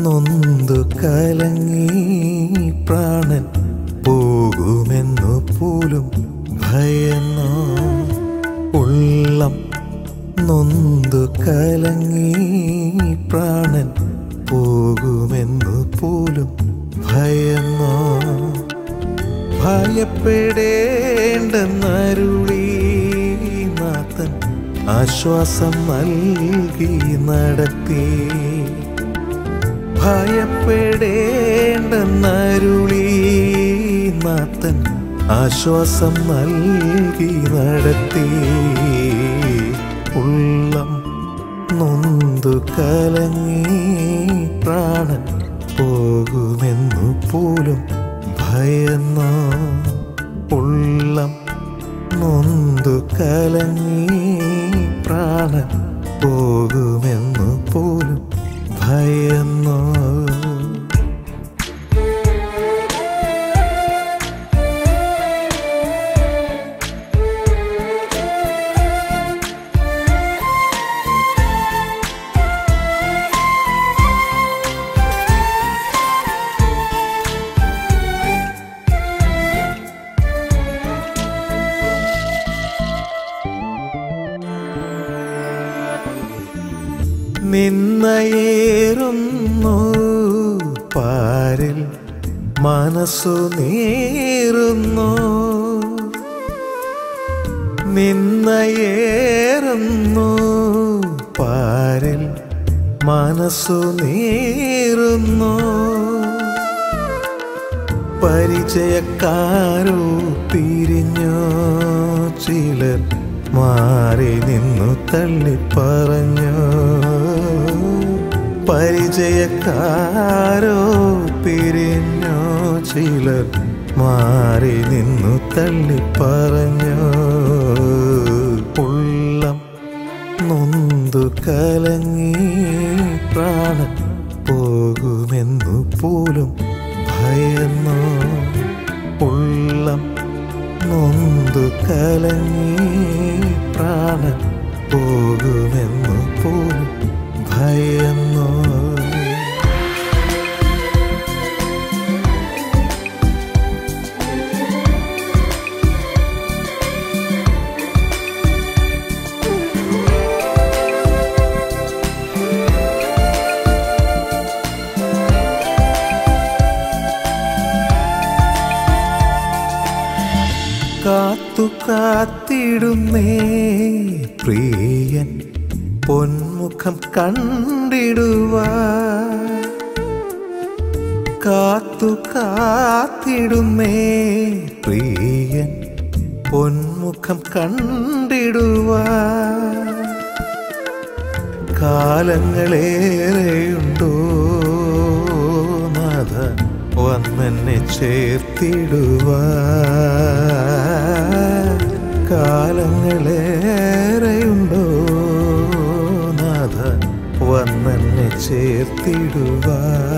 നൊന്തു കലങ്ങി പ്രാണൻ പോകുമെന്നു പോലും ഭയന്നോ ഉള്ളം നൊന്തു കലങ്ങി പ്രാണൻ പോകുമെന്നു പോലും ഭയന്നോ ഭയപ്പെടേണ്ടെന്നരുളി നാഥൻ ആശ്വാസം നൽകി നടത്തി ഭയപ്പെടേണ്ടെന്നരുളി നാഥൻ ആശ്വാസം നൽകി നടത്തി ഉള്ളം നൊന്തു കലങ്ങി പ്രാണൻ പോകുമെന്നു പോലും ഭയന്നോ ഉള്ളം നൊന്തു കലങ്ങി പ്രാണൻ പോകുമെന്നു പോലും ഭയന്നോ നിന്നയേറുന്നു പാരിൽ മനസ്സു നീറുന്നു നിന്നയേറുന്നു പാരിൽ മനസ്സു നീറുന്നു പരിചയക്കാരോ പിരിഞ്ഞോ ചിലർ മാറി നിന്നു തള്ളിപ്പറഞ്ഞോ പരിചയക്കാരോ പിരിഞ്ഞോ ചിലർ മാറി നിന്നു തള്ളിപ്പറഞ്ഞോ ഉള്ളം നൊന്തു കലങ്ങി പ്രാണൻ പോകുമെന്നു പോലും ഭയന്നോ ഉള്ളം നൊന്തു കലങ്ങി പ്രാണൻ പോകുമെന്നു പോലും ഭയന്നോ കാത്തു കാത്തിടുന്നേ പ്രിയൻ പൊന്മുഖം കണ്ടിടുവാ കാത്തു കാത്തിടുന്നേ പ്രിയൻ പൊന്മുഖം കണ്ടിടുവാ കാലങ്ങളേറെയുണ്ടോ നാഥ വന്നെന്നെ ചേർത്തിടുവാ കാലങ്ങളേറെയുണ്ടോ നാഥ വന്നെന്നെ ചേർത്തിടുവാ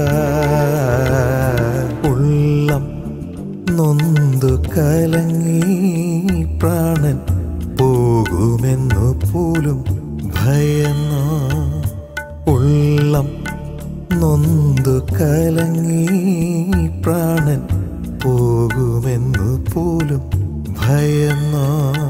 ഉള്ളം നൊന്തു കലങ്ങി പ്രാണൻ പോകുമെന്നു പോലും ഭയന്നോ ഉള്ളം നൊന്തു കലങ്ങി പ്രാണൻ പോകുമെന്നു പോലും ഭയന്നോ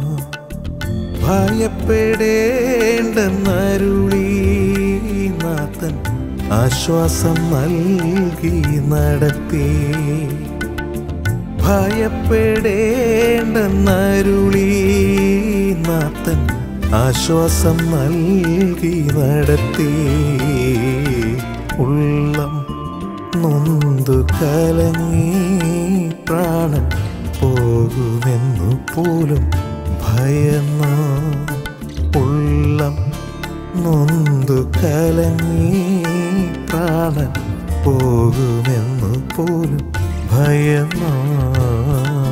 ഭയപ്പെടേണ്ടെന്നരുളി നാഥൻ ആശ്വാസം നൽകി നടത്തി ഭയപ്പെടേണ്ടെന്നരുളി നാഥൻ ആശ്വാസം നൽകി നടത്തി ഉള്ളം നൊന്തു കലങ്ങി പ്രാണൻ പോകുമെന്നു പോലും ഭയന്നോ ഉള്ളം നൊന്തു കലങ്ങി പ്രാണൻ പോകുമെന്നു പോലും ഭയന്നോ